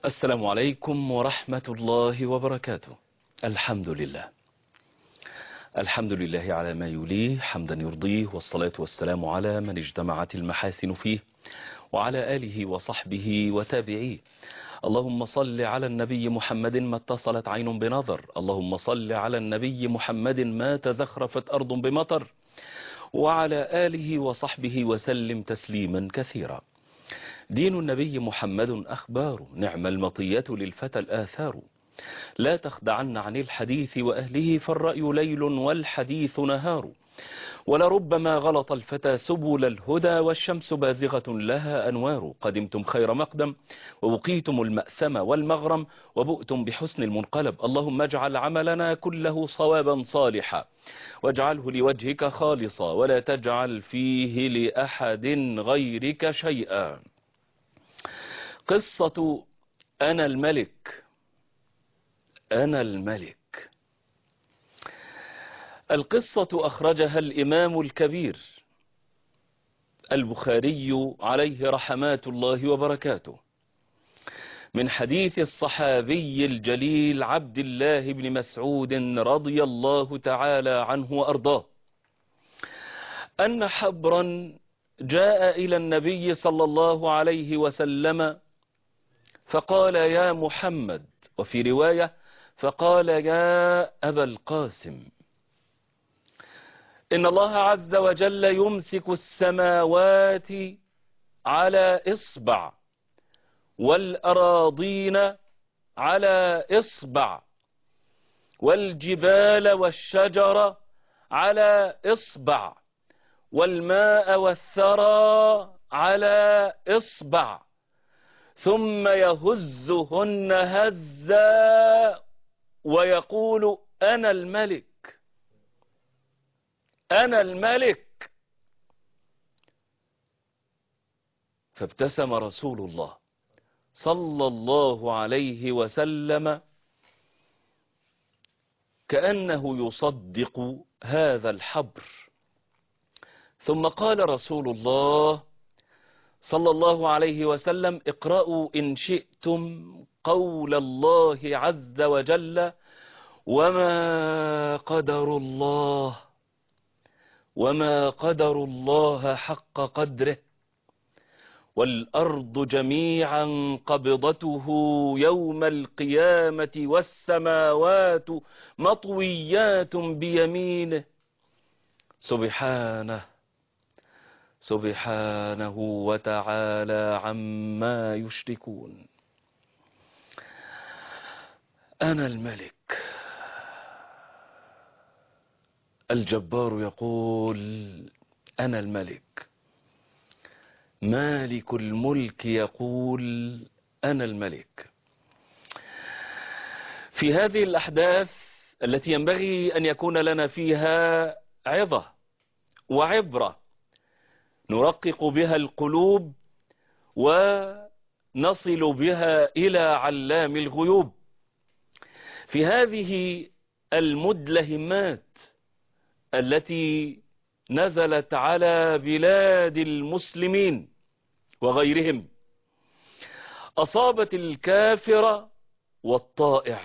السلام عليكم ورحمة الله وبركاته الحمد لله الحمد لله على ما يليه حمدا يرضيه والصلاة والسلام على من اجتمعت المحاسن فيه وعلى آله وصحبه وتابعيه اللهم صل على النبي محمد ما اتصلت عين بنظر اللهم صل على النبي محمد ما تزخرفت أرض بمطر وعلى آله وصحبه وسلم تسليما كثيرا دين النبي محمد أخبار نعم المطية للفتى الآثار لا تخدعن عن الحديث وأهله فالرأي ليل والحديث نهار ولربما غلط الفتى سبل الهدى والشمس بازغة لها أنوار قدمتم خير مقدم ووقيتم المأثم والمغرم وبؤتم بحسن المنقلب اللهم اجعل عملنا كله صوابا صالحا واجعله لوجهك خالصا ولا تجعل فيه لأحد غيرك شيئا قصة أنا الملك أنا الملك القصة أخرجها الإمام الكبير البخاري عليه رحمات الله وبركاته من حديث الصحابي الجليل عبد الله بن مسعود رضي الله تعالى عنه وأرضاه أن حبرا جاء إلى النبي صلى الله عليه وسلم فقال يا محمد وفي رواية فقال يا أبا القاسم إن الله عز وجل يمسك السماوات على إصبع والأراضين على إصبع والجبال والشجر على إصبع والماء والثرى على إصبع ثم يهزهن هزا ويقول أنا الملك أنا الملك فابتسم رسول الله صلى الله عليه وسلم كأنه يصدق هذا الحبر ثم قال رسول الله صلى الله عليه وسلم اقرأوا إن شئتم قول الله عز وجل وما قدر الله وما قدر الله حق قدره والأرض جميعا قبضته يوم القيامة والسماوات مطويات بيمينه سبحانه سبحانه وتعالى عما يشركون أنا الملك الجبار يقول أنا الملك مالك الملك يقول أنا الملك في هذه الأحداث التي ينبغي أن يكون لنا فيها عظة وعبرة نرقق بها القلوب ونصل بها إلى علام الغيوب في هذه المدلهمات التي نزلت على بلاد المسلمين وغيرهم أصابت الكافر والطائع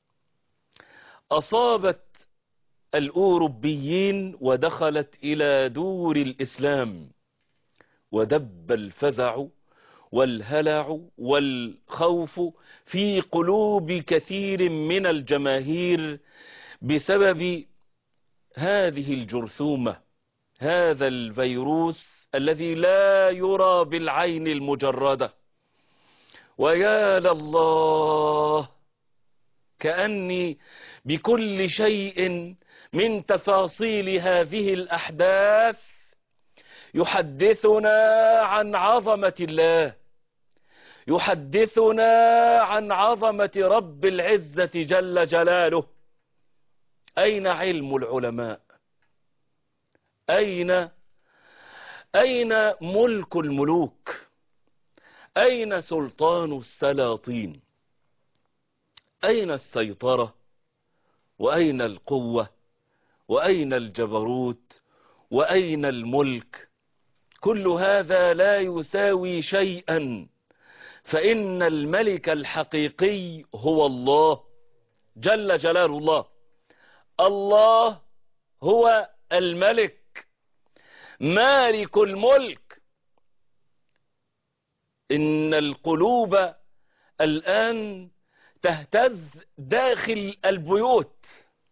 أصابت الأوروبيين ودخلت إلى دور الإسلام ودب الفزع والهلع والخوف في قلوب كثير من الجماهير بسبب هذه الجرثومة هذا الفيروس الذي لا يرى بالعين المجردة ويا لله كأني بكل شيء من تفاصيل هذه الأحداث يحدثنا عن عظمة الله يحدثنا عن عظمة رب العزة جل جلاله أين علم العلماء أين أين ملك الملوك أين سلطان السلاطين أين السيطرة وأين القوة وأين الجبروت وأين الملك كل هذا لا يساوي شيئا فإن الملك الحقيقي هو الله جل جلال الله الله هو الملك مالك الملك إن القلوب الآن تهتز داخل البيوت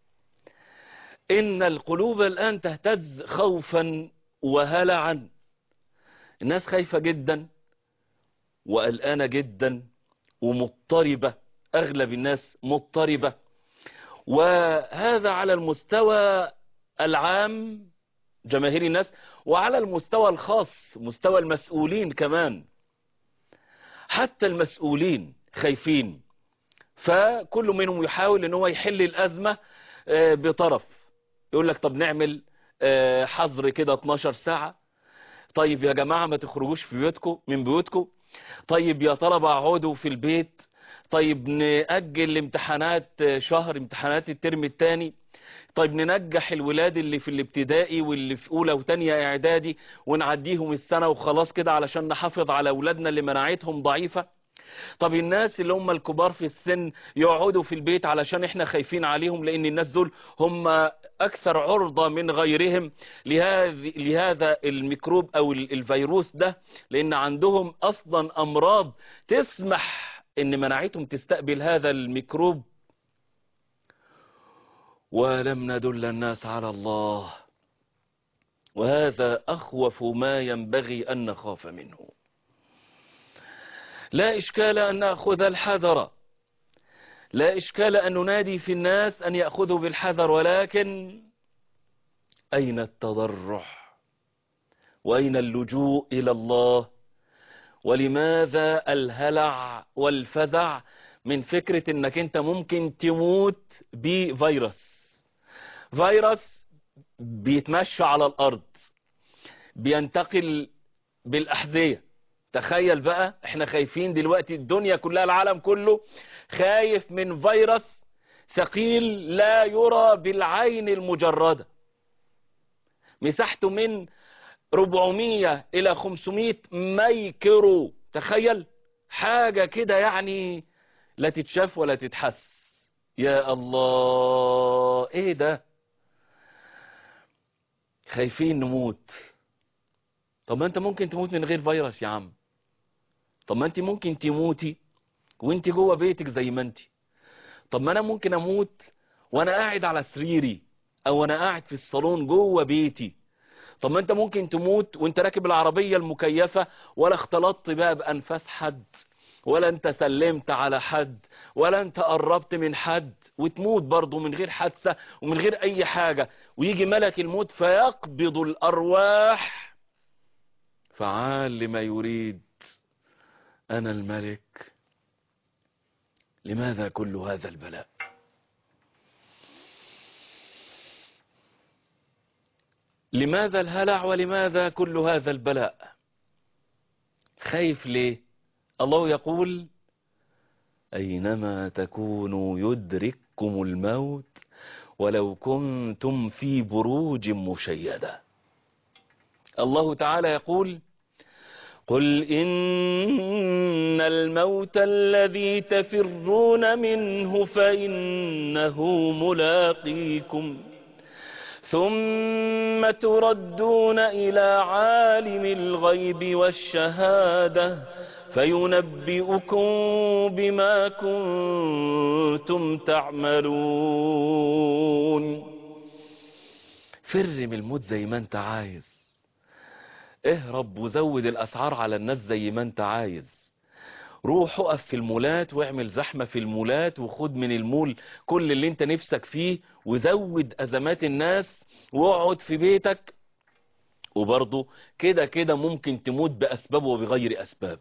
إن القلوب الآن تهتز خوفا وهلعا الناس خايفة جدا وقلقانة جدا ومضطربة أغلب الناس مضطربة وهذا على المستوى العام جماهير الناس وعلى المستوى الخاص مستوى المسؤولين كمان حتى المسؤولين خايفين فكل منهم يحاول ان هو يحل الازمة بطرف يقول لك طب نعمل حظر كده 12 ساعة طيب يا جماعة ما تخرجوش في بيوتكم من بيوتكم طيب يا ترى بقعدوا في البيت طيب نأجل الامتحانات شهر امتحانات الترم الثاني طيب ننجح الولاد اللي في الابتدائي واللي في اولى وتانية اعدادي ونعديهم السنة وخلاص كده علشان نحافظ على اولادنا اللي مناعتهم ضعيفة طب الناس اللي هم الكبار في السن يقعدوا في البيت علشان احنا خايفين عليهم لان الناس دول هم اكثر عرضة من غيرهم لهذه لهذا الميكروب او الفيروس ده لان عندهم اصلا امراض تسمح ان مناعتهم تستقبل هذا الميكروب ولم ندل الناس على الله وهذا اخوف ما ينبغي ان نخاف منه لا إشكال أن نأخذ الحذر لا إشكال أن ننادي في الناس أن يأخذوا بالحذر ولكن أين التضرع وأين اللجوء إلى الله ولماذا الهلع والفزع من فكرة أنك أنت ممكن تموت بفيروس فيروس بيتمشى على الأرض بينتقل بالأحذية تخيل بقى احنا خايفين دلوقتي الدنيا كلها العالم كله خايف من فيروس ثقيل لا يرى بالعين المجردة مساحته من 400 الى 500 مايكرو تخيل حاجة كده يعني لا تتشاف ولا تتحس يا الله ايه ده خايفين نموت طب ما انت ممكن تموت من غير فيروس يا عم طب ما انت ممكن تموتي وانت جوه بيتك زي ما انت طب ما انا ممكن اموت وانا قاعد على سريري او انا قاعد في الصالون جوه بيتي طب ما انت ممكن تموت وانت راكب العربية المكيفة ولا اختلطت بقى بانفاس حد ولا انت سلمت على حد ولا انت قربت من حد وتموت برضه من غير حادثة ومن غير اي حاجة ويجي ملك الموت فيقبض الارواح فعال لما يريد أنا الملك لماذا كل هذا البلاء لماذا الهلع ولماذا كل هذا البلاء خايف ليه الله يقول أينما تكونوا يدرككم الموت ولو كنتم في بروج مشيدة الله تعالى يقول قل إن الموت الذي تفرون منه فإنه ملاقيكم ثم تردون إلى عالم الغيب والشهادة فينبئكم بما كنتم تعملون فر من الموت زي ما انت عايز اهرب وزود الاسعار على الناس زي ما انت عايز روح اقف في المولات واعمل زحمة في المولات وخد من المول كل اللي انت نفسك فيه وزود ازمات الناس واقعد في بيتك وبرضه كده كده ممكن تموت باسباب وبغير اسباب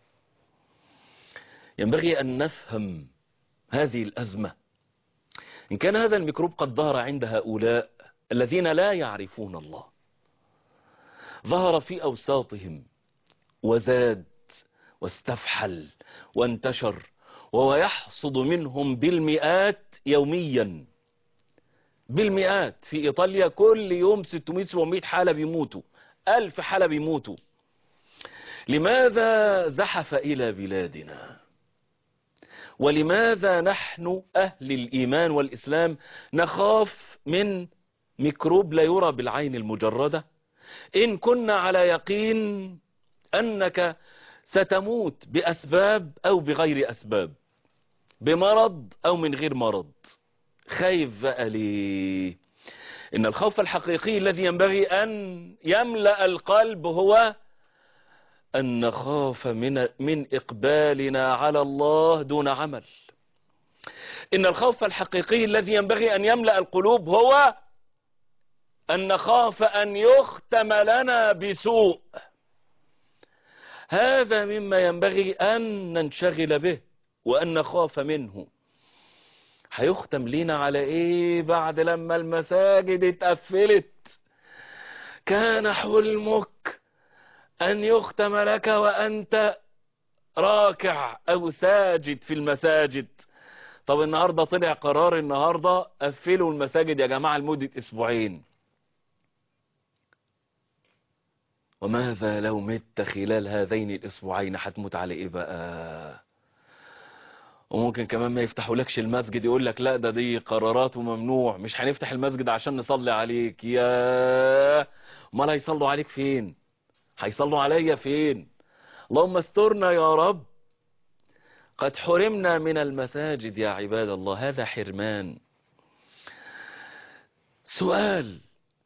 ينبغي ان نفهم هذه الازمة ان كان هذا الميكروب قد ظهر عند هؤلاء الذين لا يعرفون الله ظهر في أوساطهم وزاد واستفحل وانتشر وهو يحصد منهم بالمئات يوميا بالمئات في إيطاليا كل يوم 600-700 حالة بيموتوا ألف حالة بيموتوا لماذا زحف إلى بلادنا ولماذا نحن أهل الإيمان والإسلام نخاف من ميكروب لا يرى بالعين المجردة إن كنا على يقين أنك ستموت بأسباب أو بغير أسباب بمرض أو من غير مرض خايف بقى ليه إن الخوف الحقيقي الذي ينبغي أن يملأ القلب هو أن نخاف من, من إقبالنا على الله دون عمل إن الخوف الحقيقي الذي ينبغي أن يملأ القلوب هو أن نخاف أن يختم لنا بسوء هذا مما ينبغي أن ننشغل به وأن نخاف منه هيختم لينا على ايه بعد لما المساجد اتقفلت كان حلمك ان يختم لك وانت راكع او ساجد في المساجد طب النهاردة طلع قرار النهاردة قفلوا المساجد يا جماعة لمدة اسبوعين وماذا لو مت خلال هذين الاسبوعين هتموت على ايه بقى وممكن كمان ما يفتحوا لكش المسجد يقول لك لا ده دي قرارات وممنوع مش هنفتح المسجد عشان نصلي عليك يا امال هيصلوا عليك فين هيصلوا عليا فين اللهم استرنا يا رب قد حرمنا من المساجد يا عباد الله هذا حرمان سؤال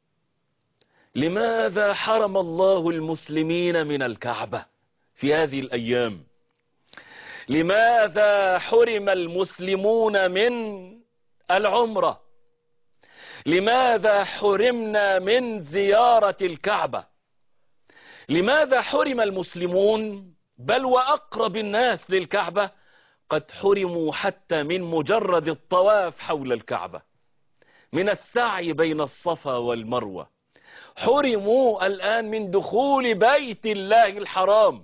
لماذا حرم الله المسلمين من الكعبة في هذه الأيام لماذا حرم المسلمون من العمرة لماذا حرمنا من زيارة الكعبة لماذا حرم المسلمون بل وأقرب الناس للكعبة قد حرموا حتى من مجرد الطواف حول الكعبة من السعي بين الصفا والمروة حرموا الآن من دخول بيت الله الحرام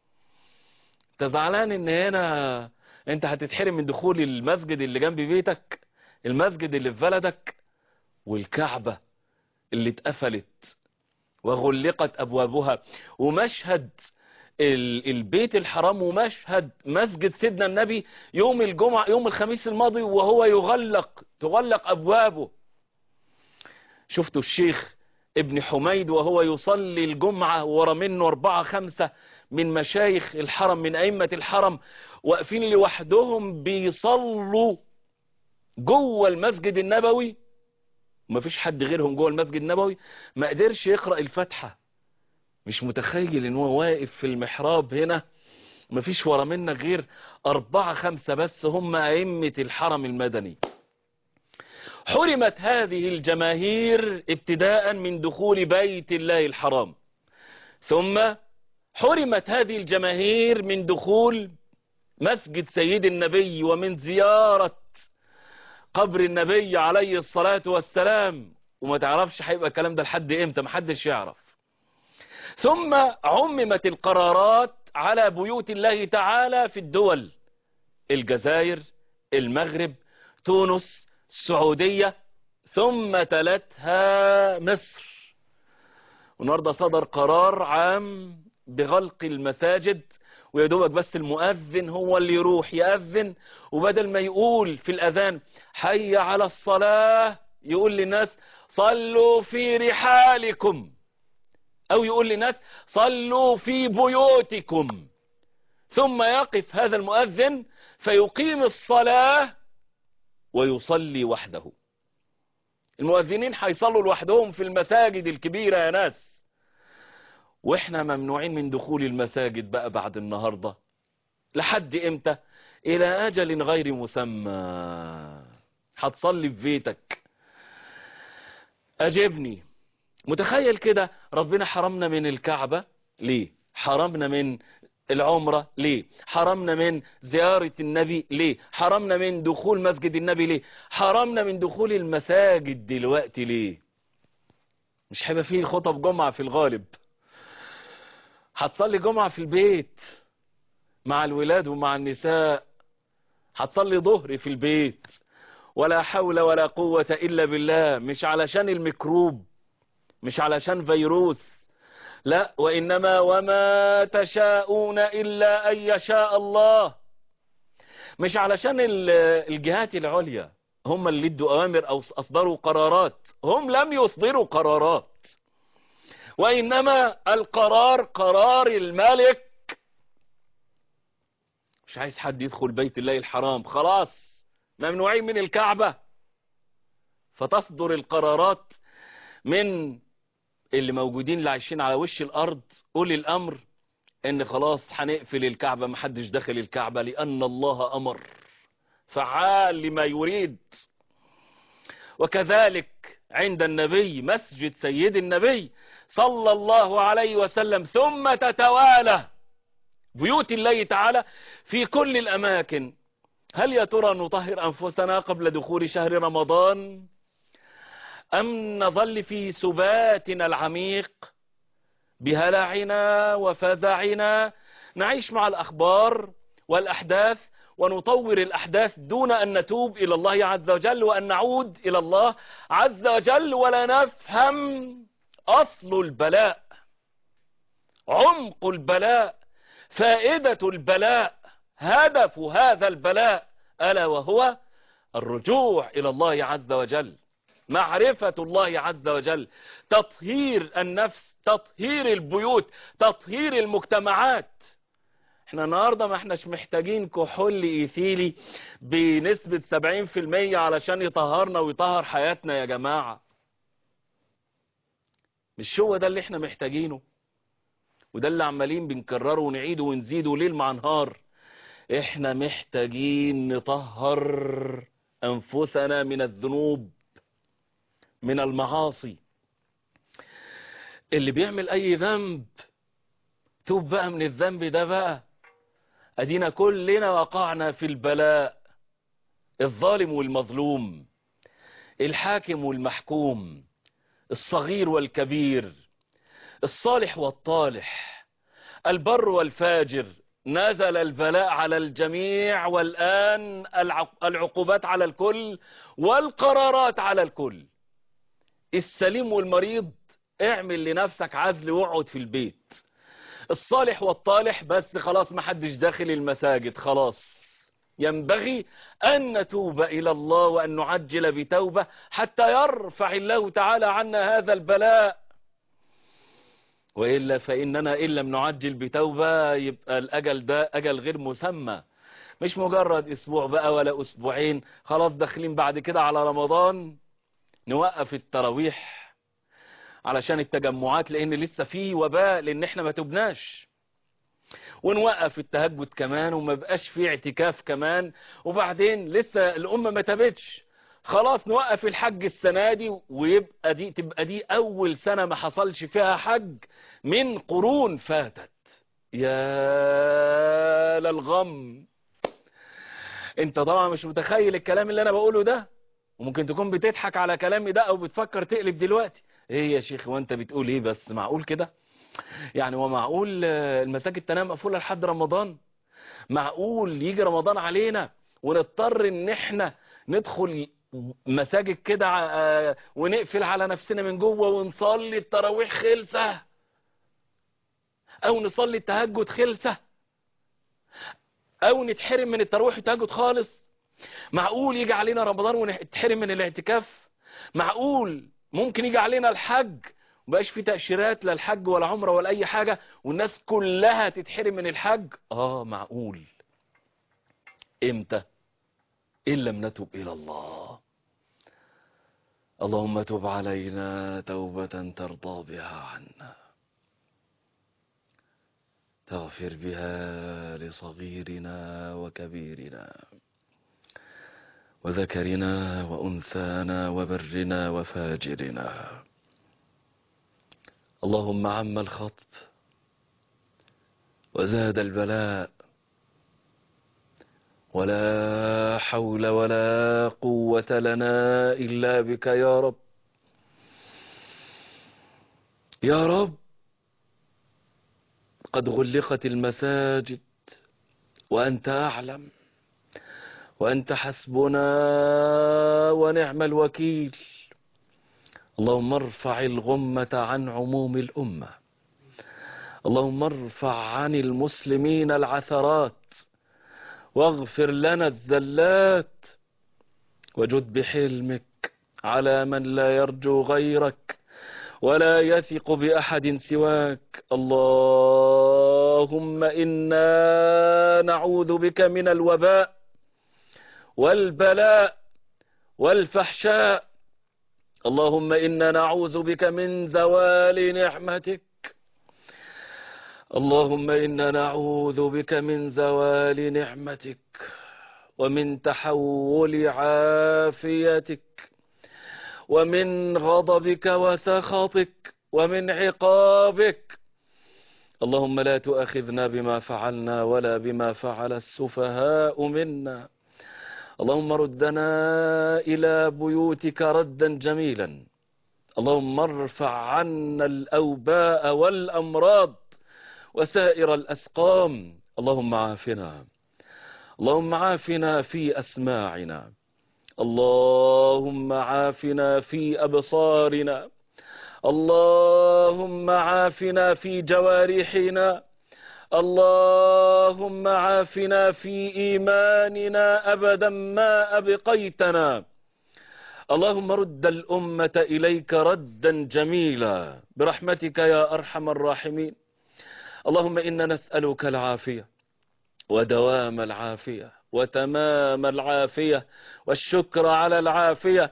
انت زعلان ان هنا انت هتتحرم من دخول المسجد اللي جنب بيتك المسجد اللي في بلدك والكعبة اللي اتقفلت وغلقت ابوابها ومشهد البيت الحرام ومشهد مسجد سيدنا النبي يوم الجمعة يوم الخميس الماضي وهو يغلق تغلق ابوابه شفتوا الشيخ ابن حميد وهو يصلي الجمعة ورا منه اربعة خمسة من مشايخ الحرم من أئمة الحرم واقفين لوحدهم بيصلوا جوه المسجد النبوي ومفيش حد غيرهم جوه المسجد النبوي ما قدرش يقرأ الفاتحة مش متخيل ان هو واقف في المحراب هنا مفيش ورا منا غير أربعة خمسة بس هم أئمة الحرم المدني حرمت هذه الجماهير ابتداء من دخول بيت الله الحرام ثم حرمت هذه الجماهير من دخول مسجد سيد النبي ومن زيارة قبر النبي عليه الصلاة والسلام وما تعرفش هيبقى الكلام ده لحد امتى محدش يعرف ثم عممت القرارات على بيوت الله تعالى في الدول الجزائر المغرب تونس السعودية ثم تلتها مصر والنهارده صدر قرار عام بغلق المساجد ويدوبك بس المؤذن هو اللي يروح يأذن وبدل ما يقول في الأذان حي على الصلاة يقول للناس صلوا في رحالكم أو يقول للناس صلوا في بيوتكم ثم يقف هذا المؤذن فيقيم الصلاة ويصلي وحده المؤذنين هيصلوا لوحدهم في المساجد الكبيرة يا ناس واحنا ممنوعين من دخول المساجد بقى بعد النهاردة لحد امتى الى اجل غير مسمى هتصلي في بيتك اجبني متخيل كده ربنا حرمنا من الكعبة ليه حرمنا من العمرة ليه حرمنا من زيارة النبي ليه حرمنا من دخول مسجد النبي ليه حرمنا من دخول المساجد دلوقتي ليه مش هيبقى فيه خطب جمعة في الغالب هتصلي جمعة في البيت مع الولاد ومع النساء هتصلي ظهر في البيت ولا حول ولا قوة إلا بالله مش علشان الميكروب مش علشان فيروس لا وإنما وما تشاءون إلا أن يشاء الله مش علشان ال- الجهات العليا هم اللي ادوا أوامر أو أصدروا قرارات هم لم يصدروا قرارات وإنما القرار قرار الملك مش عايز حد يدخل بيت الله الحرام خلاص ممنوعين من الكعبة فتصدر القرارات من اللي موجودين اللي عايشين على وش الأرض أولي الأمر إن خلاص هنقفل الكعبة محدش داخل الكعبة لأن الله أمر فعال لما يريد وكذلك عند النبي مسجد سيد النبي صلى الله عليه وسلم ثم تتوالى بيوت الله تعالى في كل الأماكن هل يا ترى نطهر أنفسنا قبل دخول شهر رمضان أم نظل في سباتنا العميق بهلعنا وفزعنا نعيش مع الأخبار والأحداث ونطور الأحداث دون أن نتوب إلى الله عز وجل وأن نعود إلى الله عز وجل ولا نفهم أصل البلاء عمق البلاء فائدة البلاء هدف هذا البلاء ألا وهو الرجوع إلى الله عز وجل معرفة الله عز وجل تطهير النفس تطهير البيوت تطهير المجتمعات احنا النهاردة ما احناش محتاجين كحول ايثيلي بنسبة 70% علشان يطهرنا ويطهر حياتنا يا جماعة مش هو ده اللي احنا محتاجينه وده اللي عمالين بنكرره ونعيده ونزيده ليل مع نهار احنا محتاجين نطهر انفسنا من الذنوب من المعاصي اللي بيعمل اي ذنب توب بقى من الذنب ده بقى ادينا كلنا وقعنا في البلاء الظالم والمظلوم الحاكم والمحكوم الصغير والكبير الصالح والطالح البر والفاجر نزل البلاء على الجميع والآن العق- العقوبات على الكل والقرارات على الكل السليم والمريض اعمل لنفسك عزل واقعد في البيت الصالح والطالح بس خلاص ما حدش داخل المساجد خلاص ينبغي أن نتوب إلى الله وأن نعجل بتوبة حتى يرفع الله تعالى عنا هذا البلاء وإلا فإننا إن لم نعجل بتوبة يبقى الأجل ده أجل غير مسمى مش مجرد أسبوع بقى ولا أسبوعين خلاص داخلين بعد كده على رمضان نوقف التراويح علشان التجمعات لأن لسه في وباء لأن احنا ما تبناش ونوقف التهجد كمان وما بقاش في اعتكاف كمان وبعدين لسه الأمة ما تابتش خلاص نوقف الحج السنة دي ويبقى دي تبقى دي أول سنة ما حصلش فيها حج من قرون فاتت يا للغم انت طبعا مش متخيل الكلام اللي انا بقوله ده وممكن تكون بتضحك على كلامي ده او بتفكر تقلب دلوقتي ايه يا شيخ وانت بتقول ايه بس معقول كده يعني هو معقول آه، المساجد تنام مقفوله لحد رمضان معقول يجي رمضان علينا ونضطر ان احنا ندخل مساجد كده آه، ونقفل على نفسنا من جوه ونصلي التراويح خلسه او نصلي التهجد خلسه او نتحرم من التراويح والتهجد خالص معقول يجي علينا رمضان ونتحرم من الاعتكاف معقول ممكن يجي علينا الحج مبقاش في تأشيرات لا الحج ولا عمرة ولا أي حاجة والناس كلها تتحرم من الحج آه معقول إمتى إن لم نتب إلى الله اللهم تب علينا توبة ترضى بها عنا تغفر بها لصغيرنا وكبيرنا وذكرنا وأنثانا وبرنا وفاجرنا اللهم عم الخطب وزاد البلاء ولا حول ولا قوة لنا إلا بك يا رب يا رب قد غلقت المساجد وأنت أعلم وأنت حسبنا ونعم الوكيل اللهم ارفع الغمة عن عموم الأمة اللهم ارفع عن المسلمين العثرات واغفر لنا الزلات وجد بحلمك على من لا يرجو غيرك ولا يثق بأحد سواك اللهم إنا نعوذ بك من الوباء والبلاء والفحشاء اللهم إنا نعوذ بك من زوال نعمتك اللهم إنا نعوذ بك من زوال نعمتك ومن تحول عافيتك ومن غضبك وسخطك ومن عقابك اللهم لا تؤاخذنا بما فعلنا ولا بما فعل السفهاء منا اللهم ردنا إلى بيوتك ردا جميلا اللهم ارفع عنا الأوباء والأمراض وسائر الأسقام اللهم عافنا اللهم عافنا في أسماعنا اللهم عافنا في أبصارنا اللهم عافنا في جوارحنا اللهم عافنا في إيماننا أبدا ما أبقيتنا اللهم رد الأمة إليك ردا جميلا برحمتك يا أرحم الراحمين اللهم إنا نسألك العافية ودوام العافية وتمام العافية والشكر على العافية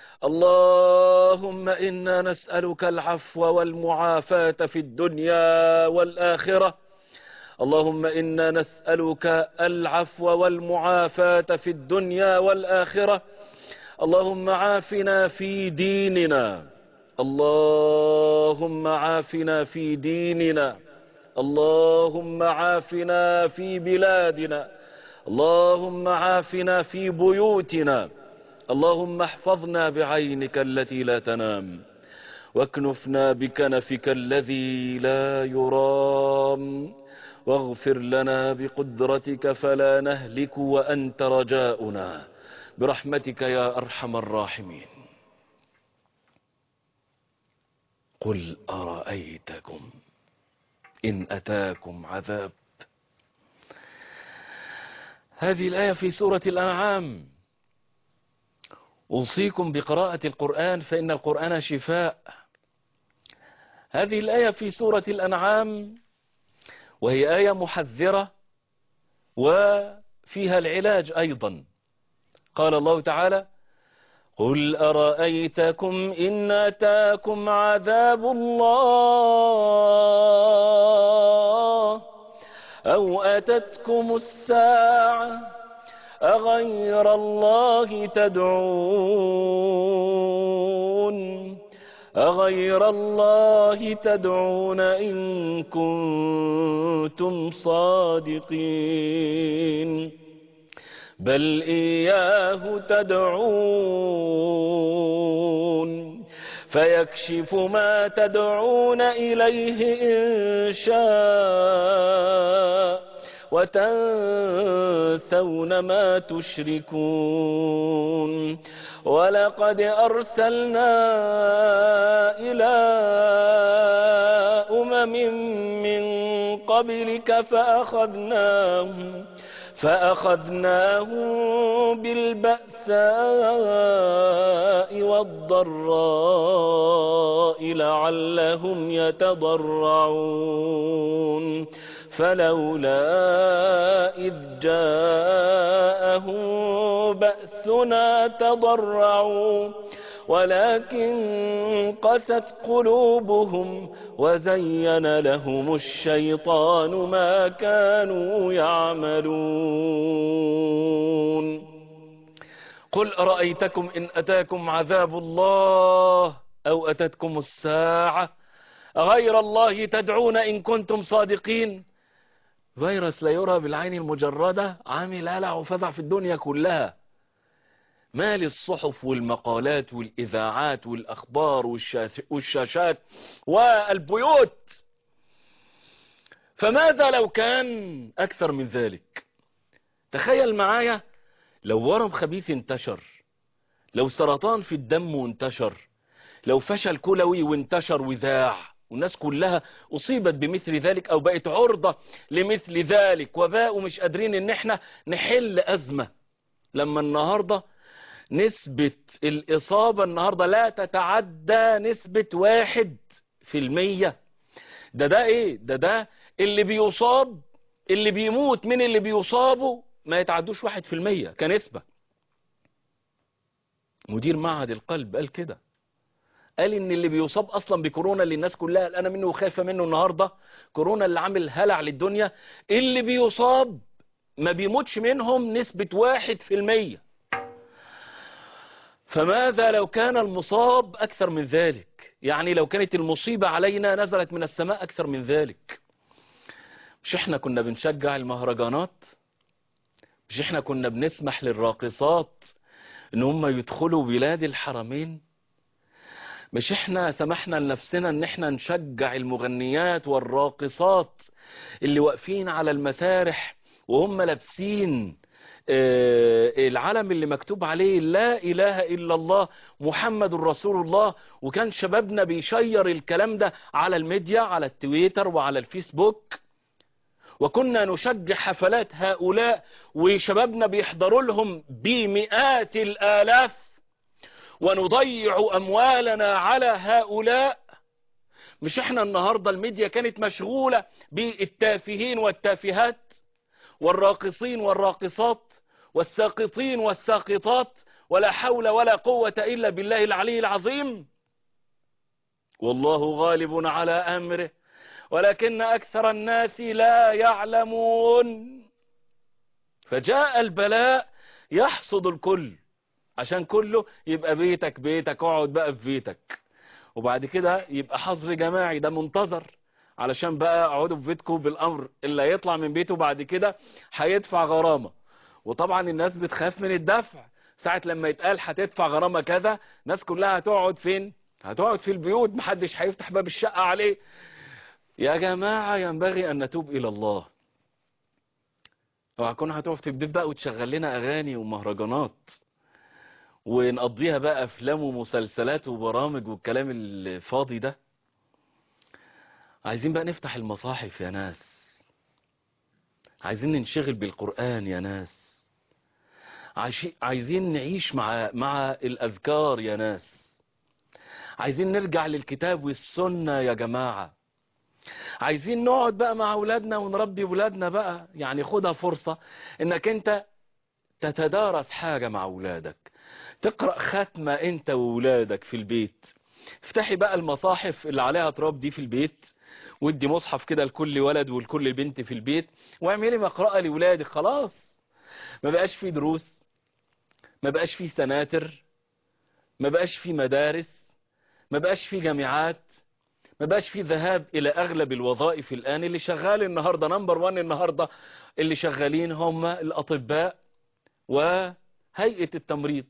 اللهم إنا نسألك العفو والمعافاة في الدنيا والآخرة اللهم إنا نسألك العفو والمعافاة في الدنيا والآخرة اللهم عافنا في ديننا اللهم عافنا في ديننا اللهم عافنا في بلادنا اللهم عافنا في بيوتنا اللهم احفظنا بعينك التي لا تنام واكنفنا بكنفك الذي لا يرام واغفر لنا بقدرتك فلا نهلك وأنت رجاؤنا برحمتك يا أرحم الراحمين قل أرأيتكم إن أتاكم عذاب هذه الآية في سورة الأنعام أوصيكم بقراءة القرآن فإن القرآن شفاء هذه الآية في سورة الأنعام وهي آية محذرة وفيها العلاج أيضا قال الله تعالى قل أرأيتكم إن أتاكم عذاب الله أو أتتكم الساعة أغير الله تدعون أغير الله تدعون إن كنتم صادقين بل إياه تدعون فيكشف ما تدعون إليه إن شاء وتنسون ما تشركون ولقد أرسلنا إلى أمم من قبلك فأخذناهم فأخذناهم بالبأساء والضراء لعلهم يتضرعون فلولا إذ جاءهم بأسنا تضرعوا ولكن قست قلوبهم وزين لهم الشيطان ما كانوا يعملون قل أرأيتكم إن أتاكم عذاب الله أو أتتكم الساعة غير الله تدعون إن كنتم صادقين فيروس لا يرى بالعين المجردة عامل هلع وفزع في الدنيا كلها مال الصحف والمقالات والإذاعات والأخبار والشاشات والبيوت فماذا لو كان أكثر من ذلك تخيل معايا لو ورم خبيث انتشر لو سرطان في الدم وانتشر لو فشل كلوي وانتشر وذاع والناس كلها أصيبت بمثل ذلك أو بقت عرضة لمثل ذلك وباء ومش قادرين إن احنا نحل أزمة لما النهاردة نسبة الإصابة النهاردة لا تتعدى نسبة واحد في المية ده ده ايه ده ده اللي بيصاب اللي بيموت من اللي بيصابوا ما يتعدوش واحد في المية كنسبة مدير معهد القلب قال كده قال ان اللي بيصاب اصلا بكورونا اللي الناس كلها قلقانه منه وخايفه منه النهارده كورونا اللي عامل هلع للدنيا اللي بيصاب ما بيموتش منهم نسبة واحد في المية فماذا لو كان المصاب أكثر من ذلك يعني لو كانت المصيبة علينا نزلت من السماء أكثر من ذلك مش احنا كنا بنشجع المهرجانات مش احنا كنا بنسمح للراقصات ان هم يدخلوا بلاد الحرمين مش احنا سمحنا لنفسنا ان احنا نشجع المغنيات والراقصات اللي واقفين على المسارح وهم لابسين العلم اللي مكتوب عليه لا اله الا الله محمد رسول الله وكان شبابنا بيشير الكلام ده على الميديا على التويتر وعلى الفيسبوك وكنا نشجع حفلات هؤلاء وشبابنا بيحضروا لهم بمئات الالاف ونضيع اموالنا على هؤلاء مش احنا النهاردة الميديا كانت مشغولة بالتافهين والتافهات والراقصين والراقصات والساقطين والساقطات ولا حول ولا قوة إلا بالله العلي العظيم والله غالب على أمره ولكن أكثر الناس لا يعلمون فجاء البلاء يحصد الكل عشان كله يبقى بيتك بيتك اقعد بقى في بيتك وبعد كده يبقى حظر جماعي ده منتظر علشان بقى اقعدوا في بيتكم بالامر اللي هيطلع من بيته بعد كده هيدفع غرامة وطبعا الناس بتخاف من الدفع ساعة لما يتقال هتدفع غرامة كذا الناس كلها هتقعد فين هتقعد في البيوت محدش هيفتح باب الشقة عليه يا جماعة ينبغي ان نتوب الى الله وهكون هتقف في البيت بقى وتشغل لنا اغاني ومهرجانات ونقضيها بقى افلام ومسلسلات وبرامج والكلام الفاضي ده عايزين بقى نفتح المصاحف يا ناس عايزين ننشغل بالقرآن يا ناس عايزين نعيش مع مع الأذكار يا ناس عايزين نرجع للكتاب والسنة يا جماعة عايزين نقعد بقى مع أولادنا ونربي أولادنا بقى يعني خدها فرصة انك انت تتدارس حاجة مع أولادك تقرأ ختمة انت وولادك في البيت افتحي بقى المصاحف اللي عليها تراب دي في البيت وادي مصحف كده لكل ولد ولكل بنت في البيت واعملي مقرأة لولادك خلاص ما بقاش في دروس ما بقاش في سناتر ما بقاش في مدارس ما بقاش في جامعات ما بقاش في ذهاب الى اغلب الوظائف الان اللي شغال النهاردة نمبر وان النهاردة اللي شغالين هم الاطباء وهيئة التمريض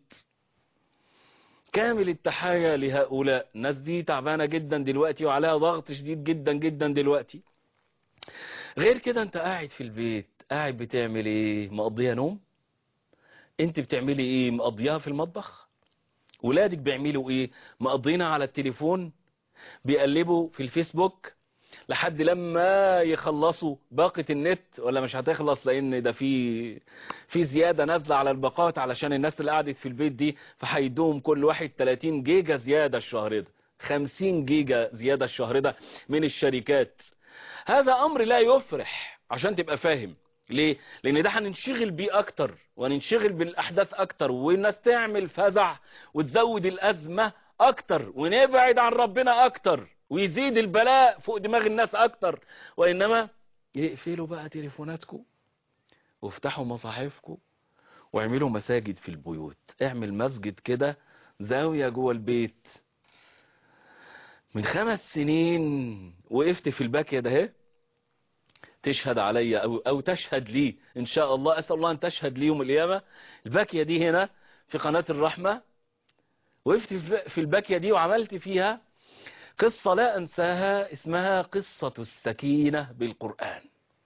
كامل التحايا لهؤلاء الناس دي تعبانة جدا دلوقتي وعليها ضغط شديد جدا جدا دلوقتي غير كده انت قاعد في البيت قاعد بتعمل ايه مقضيها نوم انت بتعملي ايه مقضيها في المطبخ ولادك بيعملوا ايه مقضينا على التليفون بيقلبوا في الفيسبوك لحد لما يخلصوا باقة النت ولا مش هتخلص لان ده في في زيادة نازلة على الباقات علشان الناس اللي قعدت في البيت دي فهيدوهم كل واحد 30 جيجا زيادة الشهر ده 50 جيجا زيادة الشهر ده من الشركات هذا امر لا يفرح عشان تبقى فاهم ليه لان ده هننشغل بيه اكتر وننشغل بالاحداث اكتر والناس تعمل فزع وتزود الازمة اكتر ونبعد عن ربنا اكتر ويزيد البلاء فوق دماغ الناس اكتر وانما يقفلوا بقى تليفوناتكم وافتحوا مصاحفكم واعملوا مساجد في البيوت اعمل مسجد كده زاوية جوه البيت من خمس سنين وقفت في الباكية ده اهي تشهد علي أو, أو تشهد لي إن شاء الله أسأل الله أن تشهد لي يوم القيامة الباكية دي هنا في قناة الرحمة وقفت في الباكية دي وعملت فيها قصة لا أنساها اسمها قصة السكينة بالقرآن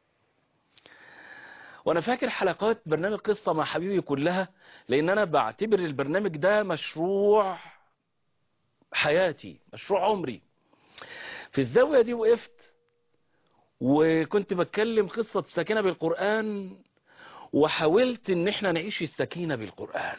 وأنا فاكر حلقات برنامج قصة مع حبيبي كلها لأن أنا بعتبر البرنامج ده مشروع حياتي مشروع عمري في الزاوية دي وقفت وكنت بتكلم قصة السكينة بالقرآن وحاولت ان احنا نعيش السكينة بالقرآن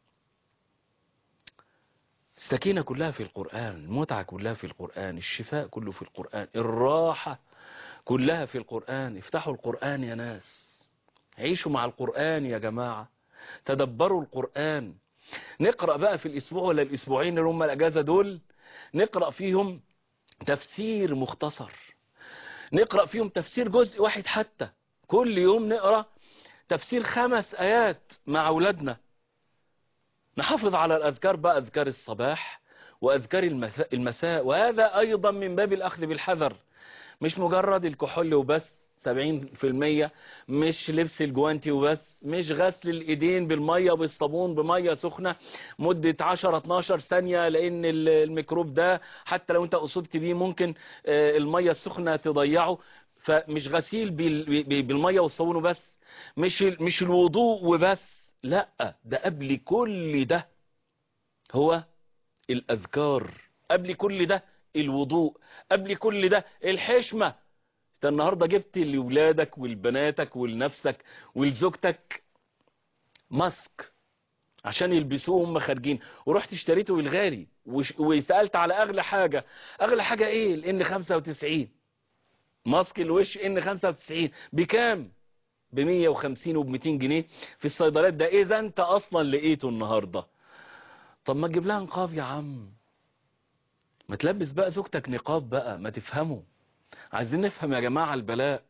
السكينة كلها في القرآن المتعة كلها في القرآن الشفاء كله في القرآن الراحة كلها في القرآن افتحوا القرآن يا ناس عيشوا مع القرآن يا جماعة تدبروا القرآن نقرأ بقى في الأسبوع ولا الأسبوعين اللي هم الأجازة دول نقرأ فيهم تفسير مختصر نقرأ فيهم تفسير جزء واحد حتى كل يوم نقرأ تفسير خمس آيات مع أولادنا نحافظ على الأذكار بقى أذكار الصباح وأذكار المساء وهذا أيضا من باب الأخذ بالحذر مش مجرد الكحول وبس 70% مش لبس الجوانتي وبس مش غسل الايدين بالميه وبالصابون بميه سخنه مده 10 12 ثانيه لان الميكروب ده حتى لو انت اصبت بيه ممكن الميه السخنه تضيعه فمش غسيل بالميه والصابون وبس مش مش الوضوء وبس لا ده قبل كل ده هو الاذكار قبل كل ده الوضوء قبل كل ده الحشمه انت النهارده جبت لاولادك ولبناتك ولنفسك ولزوجتك ماسك عشان يلبسوه هم خارجين ورحت اشتريته بالغالي وسالت على اغلى حاجه اغلى حاجه ايه الان 95 ماسك الوش ان 95 بكام ب 150 وب 200 جنيه في الصيدليات ده اذا انت اصلا لقيته النهارده طب ما تجيب لها نقاب يا عم ما تلبس بقى زوجتك نقاب بقى ما تفهمه عايزين نفهم يا جماعة البلاء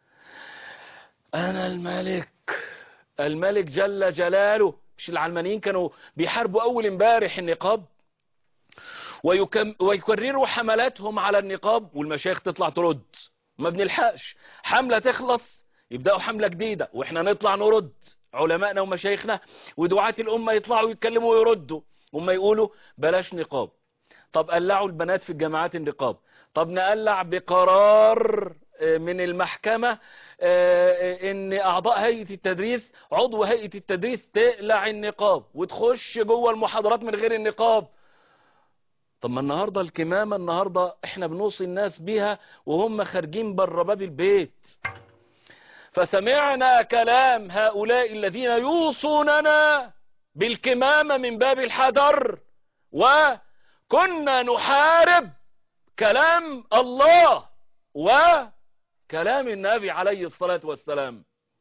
انا الملك الملك جل جلاله مش العلمانيين كانوا بيحاربوا اول امبارح النقاب ويكم ويكرروا حملاتهم على النقاب والمشايخ تطلع ترد ما بنلحقش حملة تخلص يبدأوا حملة جديدة واحنا نطلع نرد علمائنا ومشايخنا ودعاة الامة يطلعوا يتكلموا ويردوا هم يقولوا بلاش نقاب طب قلعوا البنات في الجامعات النقاب طب نقلع بقرار من المحكمة ان اعضاء هيئة التدريس عضو هيئة التدريس تقلع النقاب وتخش جوه المحاضرات من غير النقاب طب ما النهاردة الكمامة النهاردة احنا بنوصي الناس بيها وهم خارجين بره باب البيت فسمعنا كلام هؤلاء الذين يوصوننا بالكمامة من باب الحذر وكنا نحارب كلام الله وكلام النبي عليه الصلاة والسلام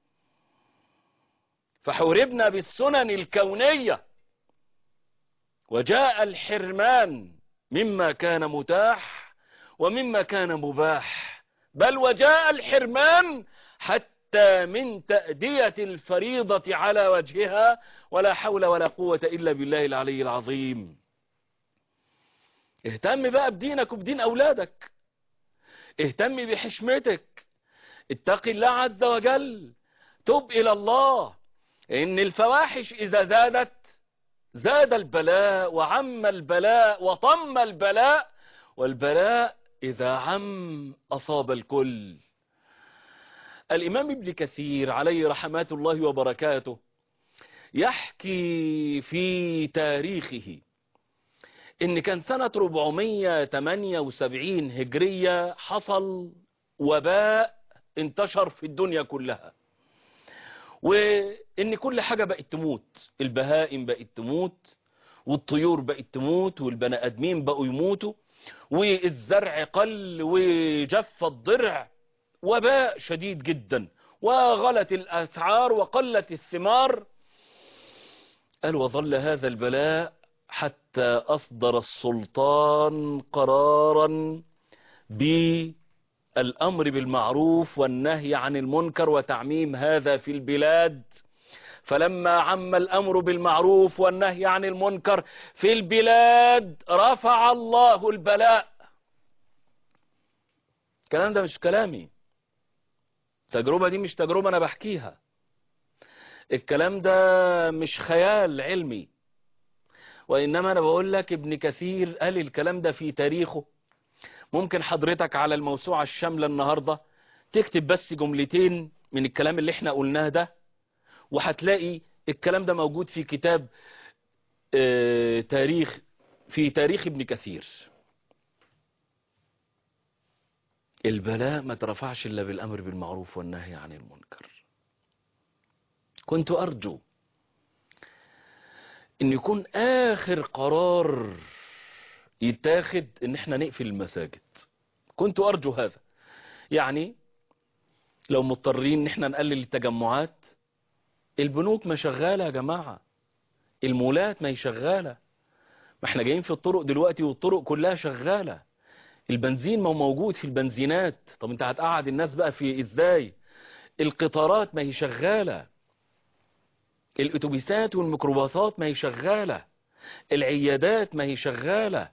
فحوربنا بالسنن الكونية وجاء الحرمان مما كان متاح ومما كان مباح بل وجاء الحرمان حتى من تأدية الفريضة على وجهها ولا حول ولا قوة إلا بالله العلي العظيم اهتم بقى بدينك وبدين أولادك اهتم بحشمتك اتق الله عز وجل تب إلى الله إن الفواحش إذا زادت زاد البلاء وعم البلاء وطم البلاء والبلاء إذا عم أصاب الكل الإمام ابن كثير عليه رحمات الله وبركاته يحكي في تاريخه ان كان سنة 478 هجرية حصل وباء انتشر في الدنيا كلها وان كل حاجة بقت تموت البهائم بقت تموت والطيور بقت تموت والبني ادمين بقوا يموتوا والزرع قل وجف الضرع وباء شديد جدا وغلت الاسعار وقلت الثمار قال وظل هذا البلاء حتى أصدر السلطان قرارا بالأمر بالمعروف والنهي عن المنكر وتعميم هذا في البلاد فلما عم الأمر بالمعروف والنهي عن المنكر في البلاد رفع الله البلاء الكلام ده مش كلامي التجربة دي مش تجربة أنا بحكيها الكلام ده مش خيال علمي وإنما أنا بقول لك ابن كثير قال الكلام ده في تاريخه ممكن حضرتك على الموسوعة الشاملة النهاردة تكتب بس جملتين من الكلام اللي احنا قلناه ده وهتلاقي الكلام ده موجود في كتاب اه تاريخ في تاريخ ابن كثير البلاء ما ترفعش إلا بالأمر بالمعروف والنهي عن المنكر كنت أرجو إن يكون آخر قرار يتاخد إن احنا نقفل المساجد كنت أرجو هذا يعني لو مضطرين ان احنا نقلل التجمعات البنوك ما شغالة يا جماعة المولات ما هي شغالة ما احنا جايين في الطرق دلوقتي والطرق كلها شغالة البنزين ما هو موجود في البنزينات طب انت هتقعد الناس بقى في ازاي القطارات ما هي شغالة الاتوبيسات والميكروباصات ما هي شغالة العيادات ما هي شغالة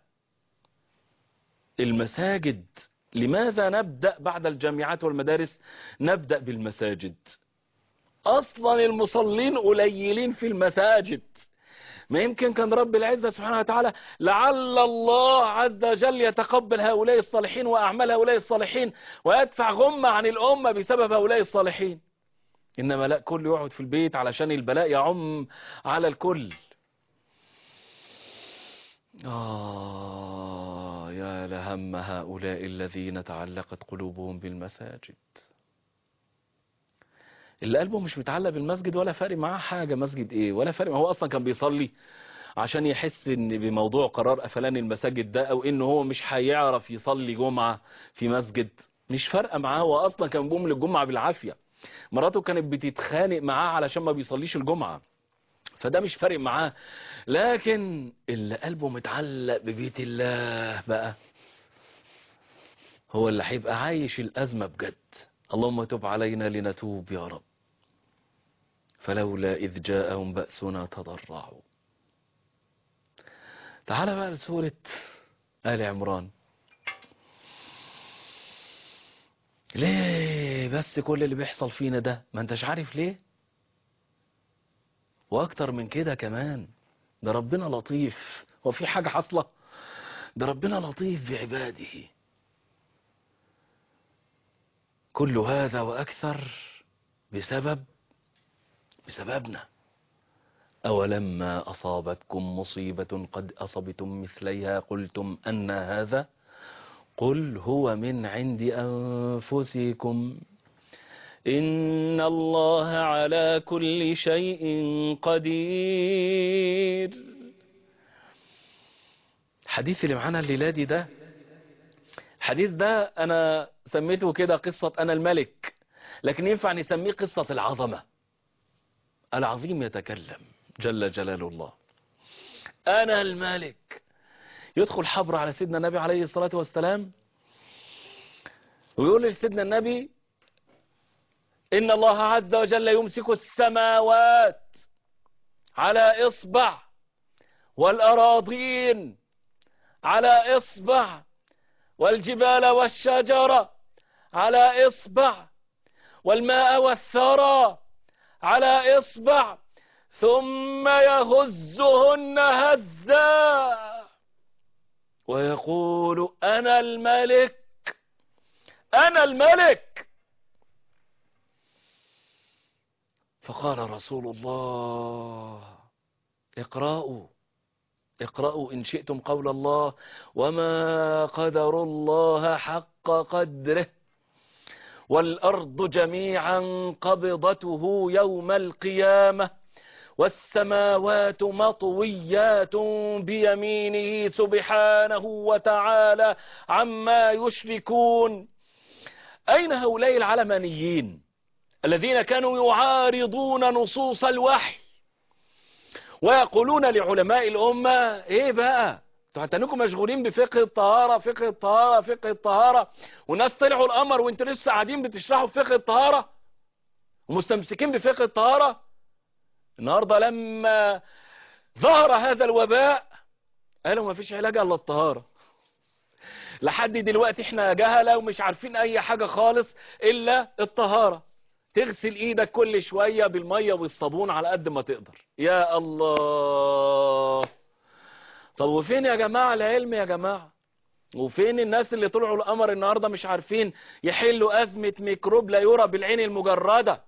المساجد لماذا نبدأ بعد الجامعات والمدارس نبدأ بالمساجد أصلا المصلين قليلين في المساجد ما يمكن كان رب العزة سبحانه وتعالى لعل الله عز وجل يتقبل هؤلاء الصالحين وأعمال هؤلاء الصالحين ويدفع غمة عن الأمة بسبب هؤلاء الصالحين إنما لا كل يقعد في البيت علشان البلاء يعم على الكل آه يا لهم هؤلاء الذين تعلقت قلوبهم بالمساجد اللي قلبه مش متعلق بالمسجد ولا فارق معاه حاجة مسجد ايه ولا فارق هو اصلا كان بيصلي عشان يحس ان بموضوع قرار قفلان المساجد ده او انه هو مش هيعرف يصلي جمعة في مسجد مش فارقة معاه هو اصلا كان بيقوم للجمعة بالعافية مراته كانت بتتخانق معاه علشان ما بيصليش الجمعة فده مش فارق معاه لكن اللي قلبه متعلق ببيت الله بقى هو اللي هيبقى عايش الأزمة بجد اللهم تب علينا لنتوب يا رب فلولا إذ جاءهم بأسنا تضرعوا تعال بقى لسورة آل عمران ليه بس كل اللي بيحصل فينا ده ما انتش عارف ليه واكتر من كده كمان ده ربنا لطيف هو في حاجة حاصلة ده ربنا لطيف بعباده كل هذا وأكثر بسبب بسببنا أولما أصابتكم مصيبة قد أصبتم مثليها قلتم أن هذا قل هو من عند أنفسكم إن الله على كل شيء قدير الحديث اللي معانا الليلة دي ده الحديث ده أنا سميته كده قصة أنا الملك لكن ينفع نسميه قصة العظمة العظيم يتكلم جل جلال الله أنا الملك يدخل حبر على سيدنا النبي عليه الصلاة والسلام ويقول لسيدنا النبي إن الله عز وجل يمسك السماوات على إصبع والأراضين على إصبع والجبال والشجرة على إصبع والماء والثرى على إصبع ثم يهزهن هزا ويقول أنا الملك أنا الملك فقال رسول الله اقرأوا اقرأوا إن شئتم قول الله وما قدر الله حق قدره والأرض جميعا قبضته يوم القيامة والسماوات مطويات بيمينه سبحانه وتعالى عما يشركون أين هؤلاء العلمانيين الذين كانوا يعارضون نصوص الوحي ويقولون لعلماء الأمة ايه بقى انتوا مشغولين بفقه الطهارة فقه الطهارة فقه الطهارة وناس طلعوا القمر وانتوا لسه قاعدين بتشرحوا فقه الطهارة ومستمسكين بفقه الطهارة النهاردة لما ظهر هذا الوباء قالوا ما فيش علاج الا الطهارة لحد دلوقتي احنا جهلة ومش عارفين اي حاجة خالص الا الطهارة تغسل ايدك كل شوية بالمية والصابون على قد ما تقدر يا الله طب وفين يا جماعة العلم يا جماعة وفين الناس اللي طلعوا القمر النهاردة مش عارفين يحلوا أزمة ميكروب لا يرى بالعين المجردة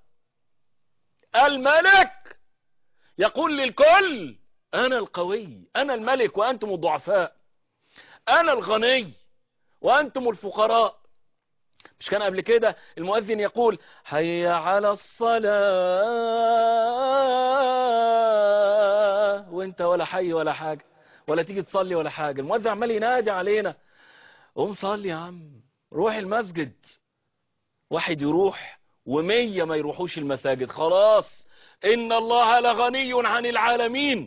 الملك يقول للكل أنا القوي أنا الملك وأنتم الضعفاء أنا الغني وأنتم الفقراء مش كان قبل كده المؤذن يقول حي على الصلاة وانت ولا حي ولا حاجة ولا تيجي تصلي ولا حاجة المؤذن عمال ينادي علينا قوم صلي يا عم روح المسجد واحد يروح ومية ما يروحوش المساجد خلاص إن الله لغني عن العالمين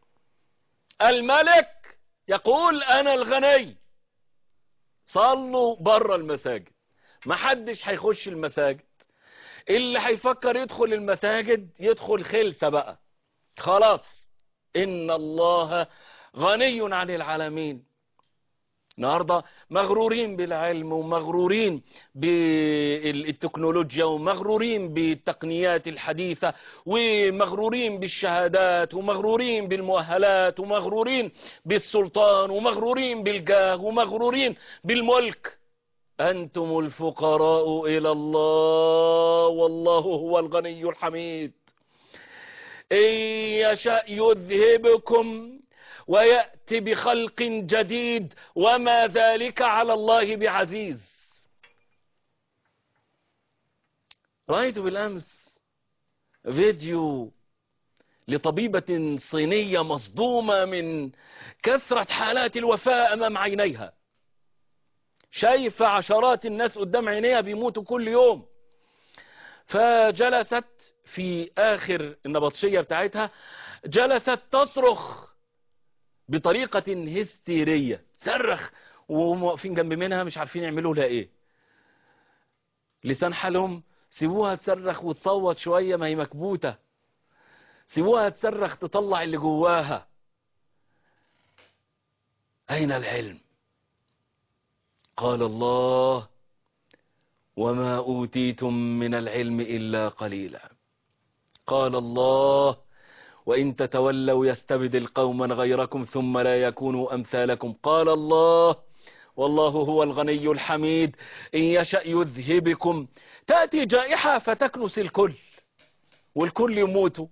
الملك يقول أنا الغني صلوا بره المساجد ما حدش هيخش المساجد اللي هيفكر يدخل المساجد يدخل خلسة بقى خلاص إن الله غني عن العالمين النهاردة مغرورين بالعلم ومغرورين بالتكنولوجيا ومغرورين بالتقنيات الحديثة ومغرورين بالشهادات ومغرورين بالمؤهلات ومغرورين بالسلطان ومغرورين بالجاه ومغرورين بالملك أنتم الفقراء إلى الله والله هو الغني الحميد إن يشأ يذهبكم ويأتي بخلق جديد وما ذلك على الله بعزيز رأيت بالأمس فيديو لطبيبة صينية مصدومة من كثرة حالات الوفاة أمام عينيها شايفة عشرات الناس قدام عينيها بيموتوا كل يوم فجلست في آخر النبطشية بتاعتها جلست تصرخ بطريقة هستيرية صرخ وهم واقفين جنب منها مش عارفين يعملوا لها ايه لسان حالهم سيبوها تصرخ وتصوت شوية ما هي مكبوتة سيبوها تصرخ تطلع اللي جواها أين العلم قال الله وما أوتيتم من العلم إلا قليلا قال الله وإن تتولوا يستبدل قوما غيركم ثم لا يكونوا أمثالكم قال الله والله هو الغني الحميد إن يشأ يذهبكم تأتي جائحة فتكنس الكل والكل يموت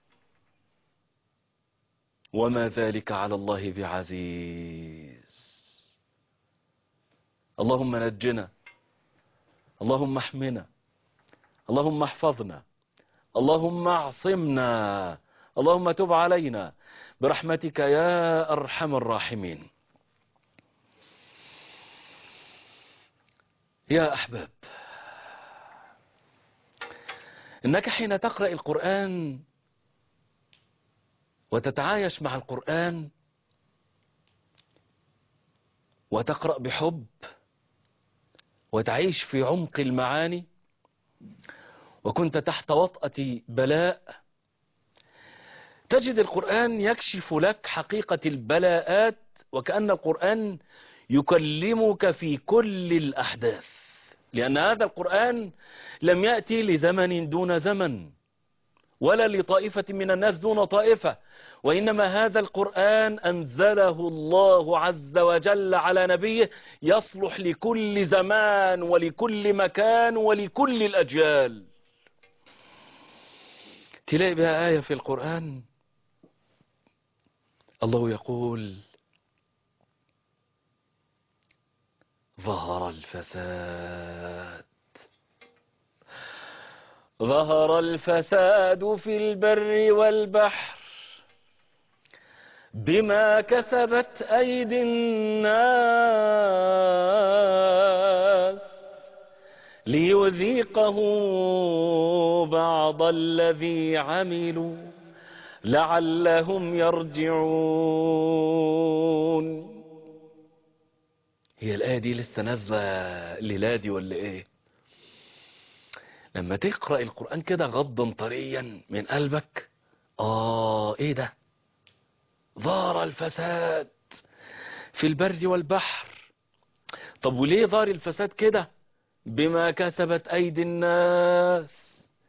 وما ذلك على الله بعزيز اللهم نجنا اللهم احمنا اللهم احفظنا اللهم اعصمنا اللهم تب علينا برحمتك يا أرحم الراحمين يا أحباب إنك حين تقرأ القرآن وتتعايش مع القرآن وتقرأ بحب وتعيش في عمق المعاني وكنت تحت وطأة بلاء تجد القرآن يكشف لك حقيقة البلاءات وكأن القرآن يكلمك في كل الأحداث لأن هذا القرآن لم يأتي لزمن دون زمن ولا لطائفة من الناس دون طائفة وإنما هذا القرآن أنزله الله عز وجل على نبيه يصلح لكل زمان ولكل مكان ولكل الأجيال تلاقي بها آية في القرآن الله يقول ظهر الفساد ظهر الفساد في البر والبحر بما كسبت أيدي الناس ليذيقه بعض الذي عملوا لعلهم يرجعون هي الآية دي لسه نازلة الليلة دي ولا ايه لما تقرأ القرآن كده غضا طريا من قلبك اه ايه ده ظهر الفساد في البر والبحر طب وليه ظهر الفساد كده بما كسبت ايدي الناس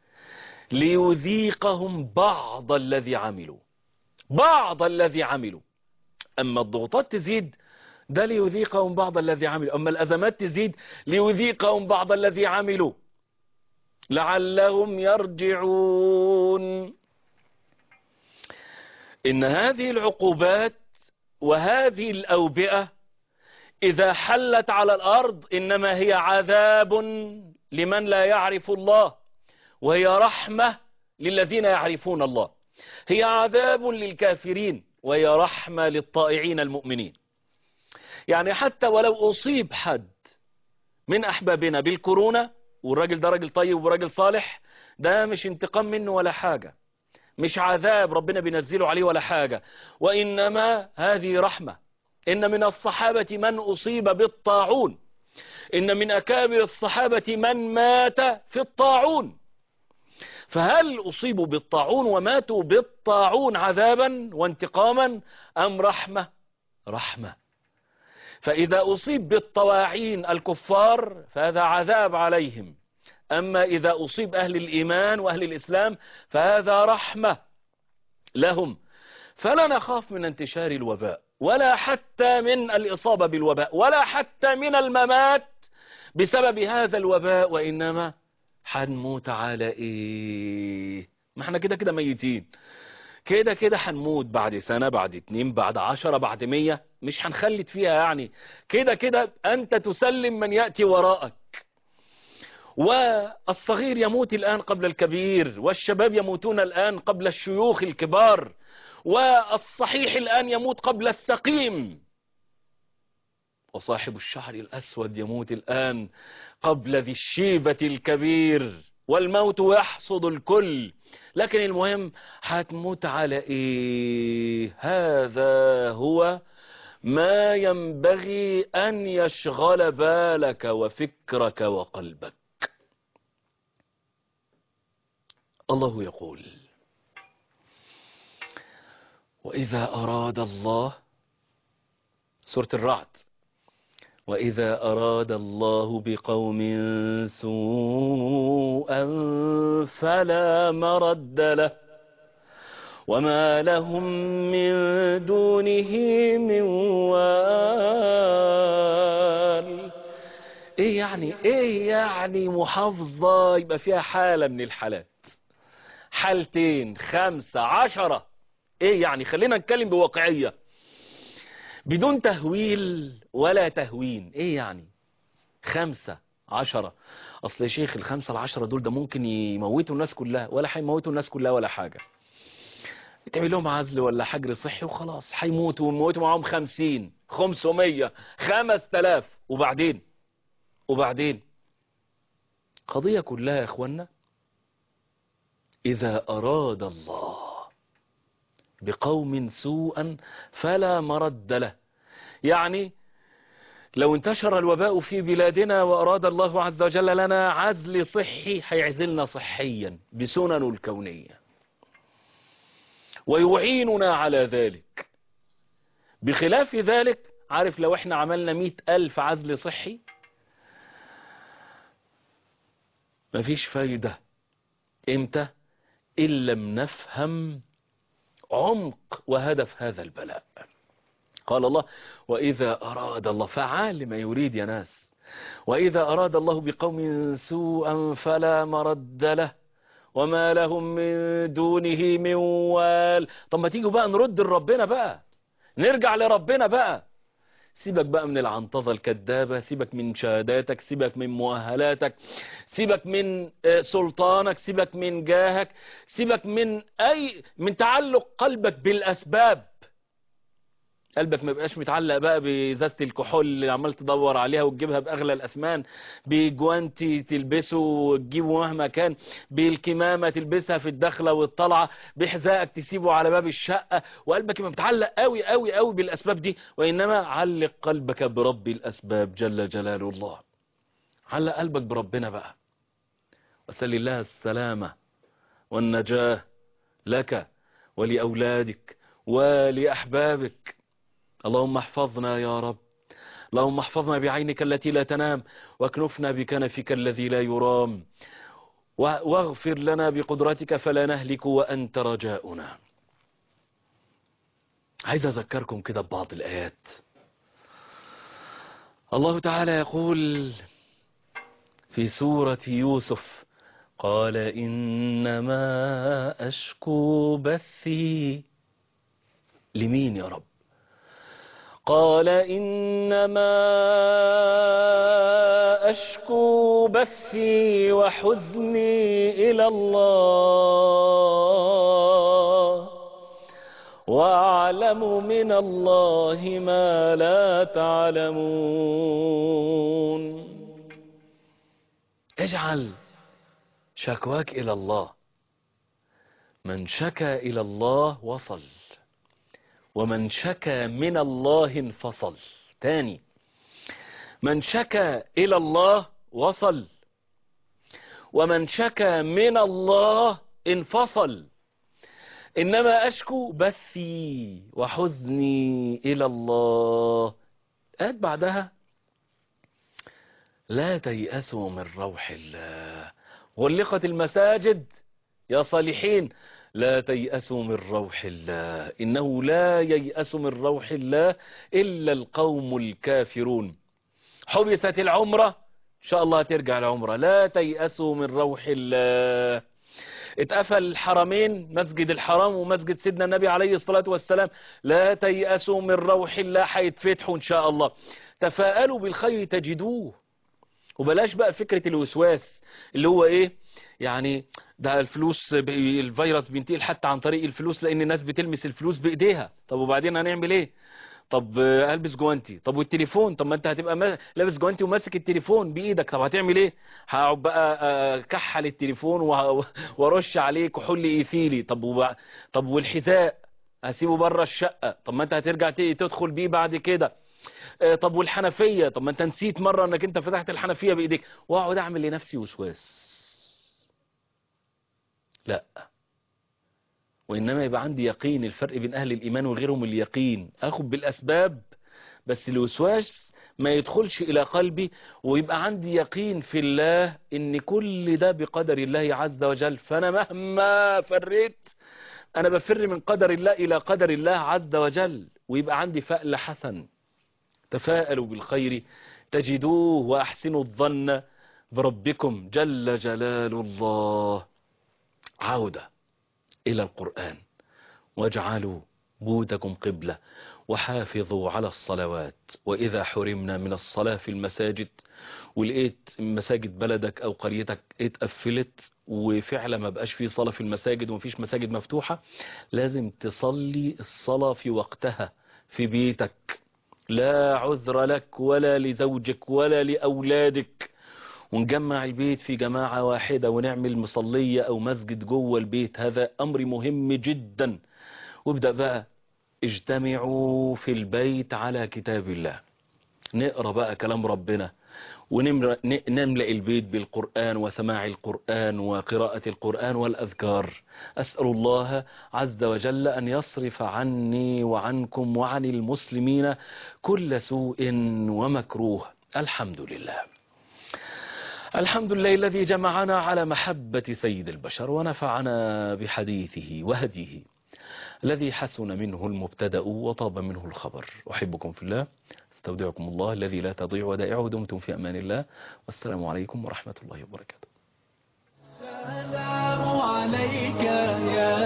ليذيقهم بعض الذي عملوا بعض الذي عملوا اما الضغوطات تزيد ده ليذيقهم بعض الذي عملوا اما الازمات تزيد ليذيقهم بعض الذي عملوا لعلهم يرجعون ان هذه العقوبات وهذه الاوبئة إذا حلت على الأرض إنما هي عذاب لمن لا يعرف الله وهي رحمة للذين يعرفون الله هي عذاب للكافرين وهي رحمة للطائعين المؤمنين يعني حتى ولو أصيب حد من أحبابنا بالكورونا والراجل ده راجل طيب وراجل صالح ده مش انتقام منه ولا حاجة مش عذاب ربنا بينزله عليه ولا حاجة وإنما هذه رحمة إن من الصحابة من أصيب بالطاعون إن من أكابر الصحابة من مات في الطاعون فهل أصيبوا بالطاعون وماتوا بالطاعون عذابا وانتقاما أم رحمة رحمة فإذا أصيب بالطواعين الكفار فهذا عذاب عليهم أما إذا أصيب أهل الإيمان وأهل الإسلام فهذا رحمة لهم فلا نخاف من انتشار الوباء ولا حتى من الإصابة بالوباء ولا حتى من الممات بسبب هذا الوباء وإنما حنموت على إيه ما احنا كده كده ميتين كده كده هنموت بعد سنة بعد اتنين بعد عشرة بعد مية مش هنخلد فيها يعني كده كده أنت تسلم من يأتي وراءك والصغير يموت الآن قبل الكبير والشباب يموتون الآن قبل الشيوخ الكبار والصحيح الآن يموت قبل السقيم وصاحب الشعر الأسود يموت الآن قبل ذي الشيبة الكبير والموت يحصد الكل لكن المهم هتموت على ايه هذا هو ما ينبغي ان يشغل بالك وفكرك وقلبك الله يقول واذا اراد الله سورة الرعد وإذا أراد الله بقوم سوءا فلا مرد له وما لهم من دونه من وال ايه يعني ايه يعني محافظة يبقى فيها حالة من الحالات حالتين خمسة عشرة ايه يعني خلينا نتكلم بواقعية بدون تهويل ولا تهوين ايه يعني خمسة عشرة اصل يا شيخ الخمسة العشرة دول ده ممكن يموتوا الناس كلها ولا هيموتوا الناس كلها ولا حاجة تعمل لهم عزل ولا حجر صحي وخلاص هيموتوا ويموتوا معاهم خمسين خمسمية خمس تلاف وبعدين وبعدين قضية كلها يا اخوانا اذا اراد الله بقوم سوءا فلا مرد له يعني لو انتشر الوباء في بلادنا وأراد الله عز وجل لنا عزل صحي هيعزلنا صحيا بسننه الكونية ويعيننا على ذلك بخلاف ذلك عارف لو احنا عملنا مئة ألف عزل صحي مفيش فايدة امتى إن لم نفهم عمق وهدف هذا البلاء قال الله وإذا أراد الله فعال لما يريد يا ناس وإذا أراد الله بقوم سوءا فلا مرد له وما لهم من دونه من وال طب ما تيجوا بقى نرد لربنا بقى نرجع لربنا بقى سيبك بقى من العنطزة الكذابة سيبك من شهاداتك سيبك من مؤهلاتك سيبك من سلطانك سيبك من جاهك سيبك من أي من تعلق قلبك بالأسباب قلبك ما يبقاش متعلق بقى بزازة الكحول اللي عمال تدور عليها وتجيبها بأغلى الأثمان بجوانتي تلبسه وتجيبه مهما كان بالكمامة تلبسها في الدخلة والطلعة بحذائك تسيبه على باب الشقة وقلبك ما متعلق قوي قوي قوي بالأسباب دي وإنما علق قلبك برب الأسباب جل جلال الله علق قلبك بربنا بقى وسل الله السلامة والنجاة لك ولأولادك ولأحبابك اللهم احفظنا يا رب اللهم احفظنا بعينك التي لا تنام واكنفنا بكنفك الذي لا يرام واغفر لنا بقدرتك فلا نهلك وأنت رجاؤنا عايز أذكركم كده ببعض الآيات الله تعالى يقول في سورة يوسف قال إنما أشكو بثي لمين يا رب قال إنما أشكو بثي وحزني إلى الله وأعلم من الله ما لا تعلمون اجعل شكواك إلى الله من شكا إلى الله وصل ومن شكا من الله انفصل تاني من شكا إلى الله وصل ومن شكا من الله انفصل إنما أشكو بثي وحزني إلى الله قال بعدها لا تيأسوا من روح الله غلقت المساجد يا صالحين لا تيأسوا من روح الله إنه لا ييأس من روح الله إلا القوم الكافرون حبست العمرة إن شاء الله ترجع العمرة لا تيأسوا من روح الله اتقفل الحرمين مسجد الحرام ومسجد سيدنا النبي عليه الصلاة والسلام لا تيأسوا من روح الله هيتفتحوا إن شاء الله تفاءلوا بالخير تجدوه وبلاش بقى فكرة الوسواس اللي هو ايه يعني ده الفلوس ب- الفيروس بينتقل حتى عن طريق الفلوس لان الناس بتلمس الفلوس بايديها طب وبعدين هنعمل ايه طب آه، البس جوانتي طب والتليفون طب ما انت هتبقى ما- لابس جوانتي وماسك التليفون بايدك طب هتعمل ايه هقعد بقى آه، كحل التليفون وه- وارش عليه كحول ايثيلي طب وبع... طب والحذاء هسيبه بره الشقه طب ما انت هترجع ت- تدخل بيه بعد كده آه، طب والحنفيه طب ما انت نسيت مره انك انت فتحت الحنفيه بايديك واقعد اعمل لنفسي وسواس لا وإنما يبقى عندي يقين الفرق بين أهل الإيمان وغيرهم اليقين أخذ بالأسباب بس الوسواس ما يدخلش إلى قلبي ويبقى عندي يقين في الله إن كل ده بقدر الله عز وجل فأنا مهما فريت أنا بفر من قدر الله إلى قدر الله عز وجل ويبقى عندي فأل حسن تفاءلوا بالخير تجدوه وأحسنوا الظن بربكم جل جلال الله عودة إلى القرآن واجعلوا بيوتكم قبلة وحافظوا على الصلوات وإذا حرمنا من الصلاة في المساجد ولقيت مساجد بلدك أو قريتك اتقفلت وفعلا ما بقاش في صلاة في المساجد ومفيش مساجد مفتوحة لازم تصلي الصلاة في وقتها في بيتك لا عذر لك ولا لزوجك ولا لأولادك ونجمع البيت في جماعة واحدة ونعمل مصلية أو مسجد جوه البيت هذا أمر مهم جدا وابدأ بقى اجتمعوا في البيت على كتاب الله نقرأ بقى كلام ربنا ونملأ البيت بالقرآن وسماع القرآن وقراءة القرآن والأذكار أسأل الله عز وجل أن يصرف عني وعنكم وعن المسلمين كل سوء ومكروه الحمد لله الحمد لله الذي جمعنا على محبة سيد البشر ونفعنا بحديثه وهديه الذي حسن منه المبتدأ وطاب منه الخبر أحبكم في الله استودعكم الله الذي لا تضيع ودائعه دمتم في أمان الله والسلام عليكم ورحمة الله وبركاته السلام عليك يا